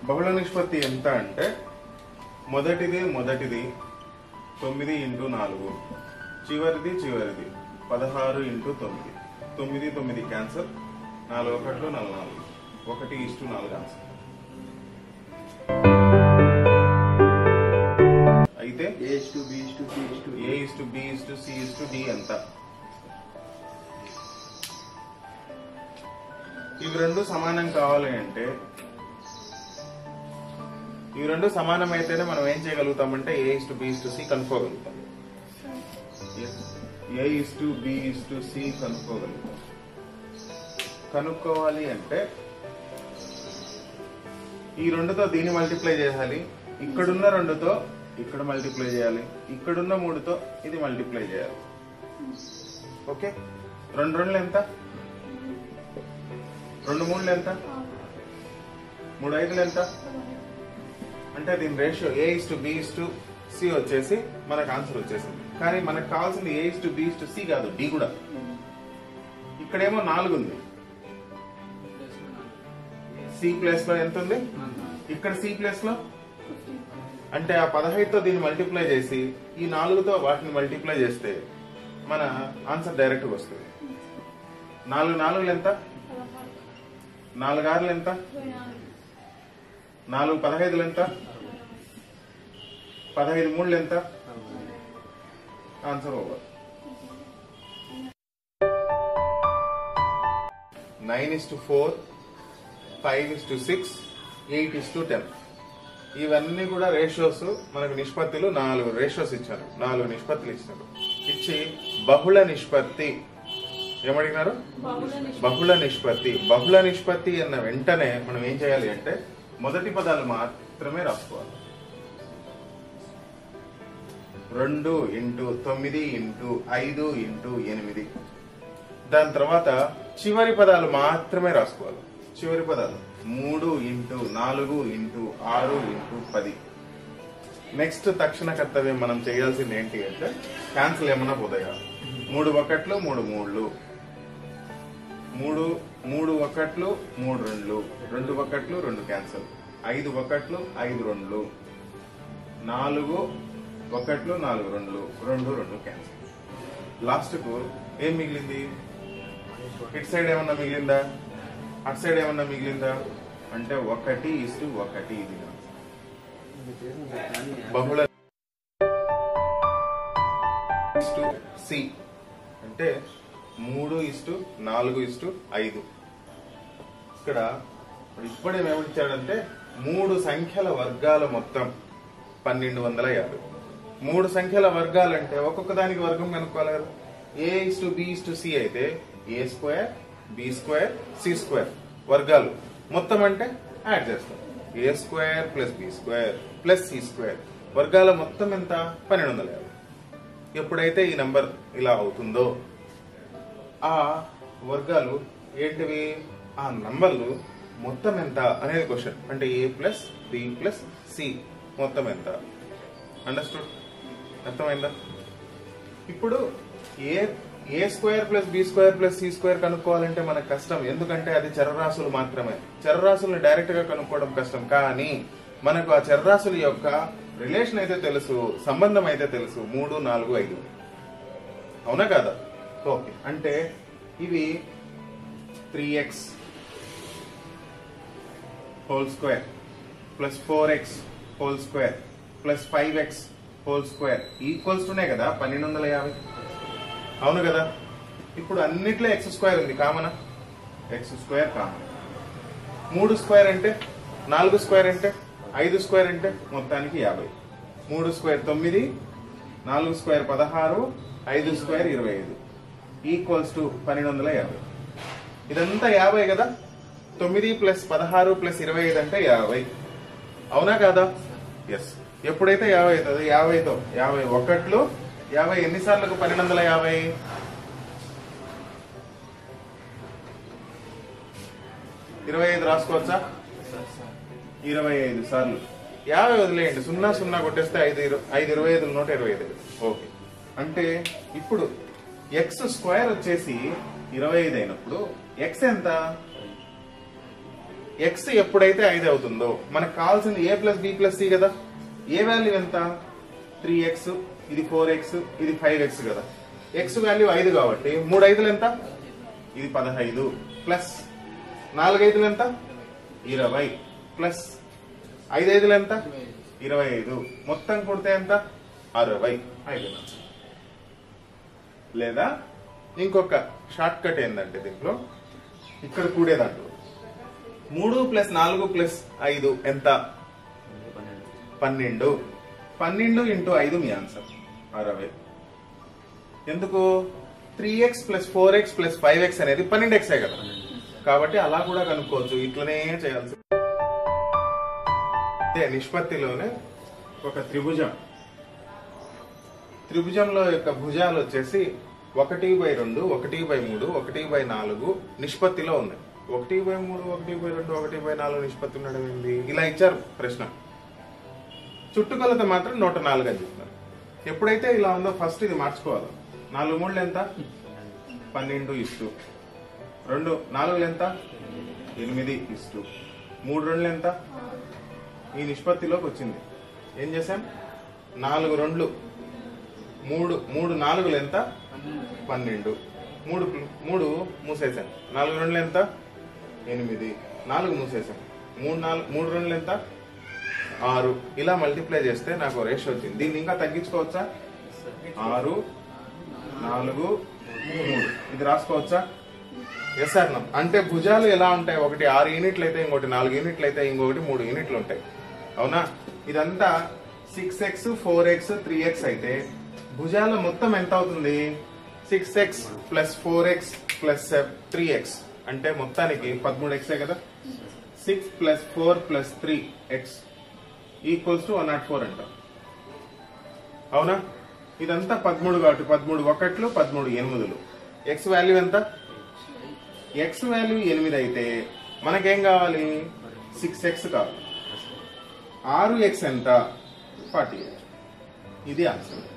బహుళ నిష్పత్తి ఎంత అంటే మొదటిది మొదటిది తొమ్మిది ఇంటూ నాలుగు చివరిది చివరిది పదహారు ఇంటూ తొమ్మిది తొమ్మిది తొమ్మిది క్యాన్సర్ నాలుగు ఒకట్లు నాలుగు నాలుగు ఒకటి ఇష్టు నాలుగు ఆన్సర్ అయితే A to B to C to A is to B is to C is to D ఎంత ఇవి రెండు సమానం కావాలి అంటే ఇవి రెండు సమానం అయితేనే మనం ఏం చేయగలుగుతామంటే A is to B is to C కనుక్కోగలుగుతాం A is to B is to C కనుక్కోగలుగుతాం కనుక్కోవాలి అంటే ఈ రెండుతో దీన్ని మల్టిప్లై చేయాలి ఇక్కడున్న రెండుతో ఇక్కడ మల్టిప్లై చేయాలి ఇక్కడున్న మూడుతో ఇది మల్టిప్లై చేయాలి ఓకే రెండు రెండులు ఎంత రెండు మూడులు ఎంత మూడు ఐదులు ఎంత అంటే దీని ratio A is to B is to C వచ్చేసి మనకు ఆన్సర్ వచ్చేసింది కానీ మనకు కావాల్సింది A is to B is to C కాదు డి కూడా ఇక్కడేమో నాలుగు ఉంది సి ప్లేస్ లో ఎంత ఉంది ఇక్కడ సి ప్లేస్ లో అంటే ఆ పదహైదుతో దీన్ని మల్టిప్లై చేసి ఈ నాలుగుతో వాటిని మల్టిప్లై చేస్తే మన ఆన్సర్ డైరెక్ట్ వస్తుంది నాలుగు నాలుగులు ఎంత నాలుగు ఆరులు ఎంత నాలుగు పదహైదులు ఎంత పదహైదు మూడులు ఎంత answer over nine is to four five is to six eight is to ten ఇవన్నీ కూడా రేషియోస్ మనకు నిష్పత్తులు నాలుగు రేషియోస్ ఇచ్చారు నాలుగు నిష్పత్తులు ఇచ్చారు ఇచ్చి బహుళ నిష్పత్తి ఏమడిగినారు బహుళ నిష్పత్తి బహుళ నిష్పత్తి అన్న వెంటనే మనం ఏం చేయాలి అంటే మొదటి పదాలు మాత్రమే రాసుకోవాలి రెండు ఇంటూ తొమ్మిది ఇంటూ ఐదు ఇంటూ ఎనిమిది దాని తర్వాత చివరి పదాలు మాత్రమే రాసుకోవాలి చివరి పదాలు మూడు ఇంటూ నాలుగు ఇంటూ ఆరు ఇంటూ పది నెక్స్ట్ తక్షణ కర్తవ్యం మనం చేయాల్సింది ఏంటి అంటే క్యాన్సిల్ ఏమన్నా పోతాయా మూడు ఒకట్లు మూడు మూడులు మూడు మూడు ఒకట్లు మూడు రెండ్లు రెండు ఒకట్లు రెండు క్యాన్సిల్ ఐదు ఒకట్లు ఐదు రెండ్లు నాలుగు ఒకట్లు నాలుగు రెండ్లు రెండు రెండు క్యాన్సిల్ లాస్ట్ కు ఏం మిగిలింది ఇటు సైడ్ ఏమన్నా మిగిలిందా అటు సైడ్ ఏమన్నా మిగిలిందా అంటే ఒకటి ఇసు ఒకటి ఇది బహుళ ఇస్టు సి అంటే మూడు ఇస్టు నాలుగు ఇస్టు ఐదు ఇక్కడ ఇప్పుడు ఏమిచ్చాడంటే మూడు సంఖ్యల వర్గాల మొత్తం పన్నెండు వందల యాభై మూడు సంఖ్యల వర్గాలంటే ఒక్కొక్క దానికి వర్గం కనుక్కోవాలి కదా A is to B is to C అయితే A square B square C square వర్గాలు మొత్తం అంటే యాడ్ చేస్తాం A square plus B square plus C square వర్గాల మొత్తం ఎంత పన్నెండు వందల యాభై ఎప్పుడైతే ఈ నంబర్ ఇలా అవుతుందో ఆ వర్గాలు ఏంటివి ఆ నంబర్లు మొత్తం ఎంత అనేది క్వశ్చన్ అంటే A plus B plus C మొత్తం ఎంత అండర్స్టూడ్ అర్థమైందా ఇప్పుడు A A square plus B square plus C square కనుక్కోవాలంటే మనకు కష్టం ఎందుకంటే అది చరరాశులు మాత్రమే చరరాశులను డైరెక్ట్ గా కనుక్కోవడం కష్టం కానీ మనకు ఆ చరరాశుల యొక్క రిలేషన్ అయితే తెలుసు సంబంధం అయితే తెలుసు మూడు నాలుగు ఐదు అవునా కాదా ఓకే అంటే ఇవి three x whole square plus four x whole square plus five x whole square equals టునే కదా పన్నెండు వందల యాభై అవును కదా ఇప్పుడు అన్నిట్లో ఎక్స్ స్క్వేర్ ఉంది కామనా ఎక్స్ స్క్వేర్ కామన్ మూడు స్క్వేర్ అంటే నాలుగు స్క్వేర్ అంటే ఐదు స్క్వేర్ అంటే మొత్తానికి యాభై మూడు స్క్వేర్ తొమ్మిది నాలుగు స్క్వేర్ పదహారు ఐదు స్క్వేర్ ఇరవై ఐదు ఈక్వల్స్ టు పన్నెండు వందల యాభై ఇదంతా యాభై కదా తొమ్మిది ప్లస్ పదహారు ప్లస్ ఇరవై ఐదు అంటే యాభై అవునా కాదా ఎస్ ఎప్పుడైతే యాభై అవుతుందో యాభైతో యాభై ఒకట్లు యాభై ఎన్నిసార్లకు పన్నెండు వందల యాభై ఇరవై ఐదు రాసుకోవచ్చా ఇరవై ఐదు సార్లు యాభై వదిలేయండి సున్నా సున్నా కొట్టేస్తే ఐదు ఇరు- ఐదు ఇరవై ఐదు నూట ఇరవై ఐదు ఓకే అంటే ఇప్పుడు ఎక్స్ స్క్వేర్ వచ్చేసి ఇరవై ఐదు అయినప్పుడు ఎక్స్ ఎంత ఎక్స్ ఎప్పుడైతే ఐదు అవుతుందో మనకు కావాల్సింది A plus B plus C కదా ఏ వాల్యూ ఎంత త్రీ ఎక్స్ ఇది ఫోర్ ఎక్స్ ఇది ఫైవ్ ఎక్స్ కదా ఎక్స్ వాల్యూ ఐదు కాబట్టి మూడు ఐదులు ఎంత ఇది పదహైదు ప్లస్ నాలుగు ఐదులు ఎంత ఇరవై ప్లస్ ఐదు ఐదులు ఎంత ఇరవై ఐదు మొత్తం కొడితే ఎంత అరవై అయిపోయింది లేదా ఇంకొక షార్ట్ కట్ ఏంటంటే దీంట్లో ఇక్కడ కూడే దాంట్లో మూడు ప్లస్ నాలుగు ప్లస్ ఐదు ఎంత పన్నెండు పన్నెండు ఇంటూ ఐదు మీ ఆన్సర్ అరవై ఎందుకు three x plus four x plus five x అనేది పన్నెండు ఎక్సే కదా కాబట్టి అలా కూడా కనుక్కోవచ్చు ఇట్లనే చేయాల్సి అదే నిష్పత్తిలోనే ఒక త్రిభుజం త్రిభుజంలో యొక్క భుజాలు వచ్చేసి ఒకటి బై రెండు ఒకటి బై మూడు ఒకటి బై నాలుగు నిష్పత్తిలో ఉన్నాయి ఒకటి బై మూడు ఒకటి బై రెండు ఒకటి బై నాలుగు నిష్పత్తి ఉండడం ఏంది ఇలా ఇచ్చారు ప్రశ్న చుట్టుకొలత మాత్రం నూట నాలుగు అని చెప్తున్నారు ఎప్పుడైతే ఇలా ఉందో ఫస్ట్ ఇది మార్చుకోవాలి నాలుగు మూడు ఎంత పన్నెండు ఇస్తూ రెండు నాలుగు ఎంత ఎనిమిది ఇస్తూ మూడు రెండు ఎంత ఈ నిష్పత్తిలోకి వచ్చింది ఏం చేశాం నాలుగు రెండ్లు మూడు మూడు నాలుగులు ఎంత పన్నెండు మూడు ప్ల- మూడు మూసేసాం నాలుగు రెండ్లు ఎంత ఎనిమిది నాలుగు మూసేసాం మూడు నాలుగు మూడు రెండ్లు ఎంత ఆరు ఇలా మల్టిప్లై చేస్తే నాకు రేషియో వచ్చింది దీన్ని ఇంకా తగ్గించుకోవచ్చా ఆరు నాలుగు మూడు ఇది రాసుకోవచ్చా ఎస్ సార్ అంటే భుజాలు ఎలా ఉంటాయి ఒకటి ఆరు యూనిట్లు అయితే ఇంకోటి నాలుగు యూనిట్లు అయితే ఇంకొకటి మూడు యూనిట్లు ఉంటాయి అవునా ఇదంతా six x four x three x అయితే భుజాల మొత్తం ఎంత అవుతుంది six x plus four x plus three x అంటే మొత్తానికి పదమూడు ఎక్సే కదా six plus four plus three x equals to one not four అంటాం అవునా ఇదంతా పదమూడు కాబట్టి పదమూడు ఒకట్లు పదమూడు ఎనిమిదిలు ఎక్స్ వాల్యూ ఎంత ఎక్స్ వాల్యూ ఎనిమిది అయితే మనకేం కావాలి సిక్స్ ఎక్స్ కావాలి ఆరు ఎక్స్ ఎంత ఫార్టీ ఎయిట్ ఇది ఆన్సర్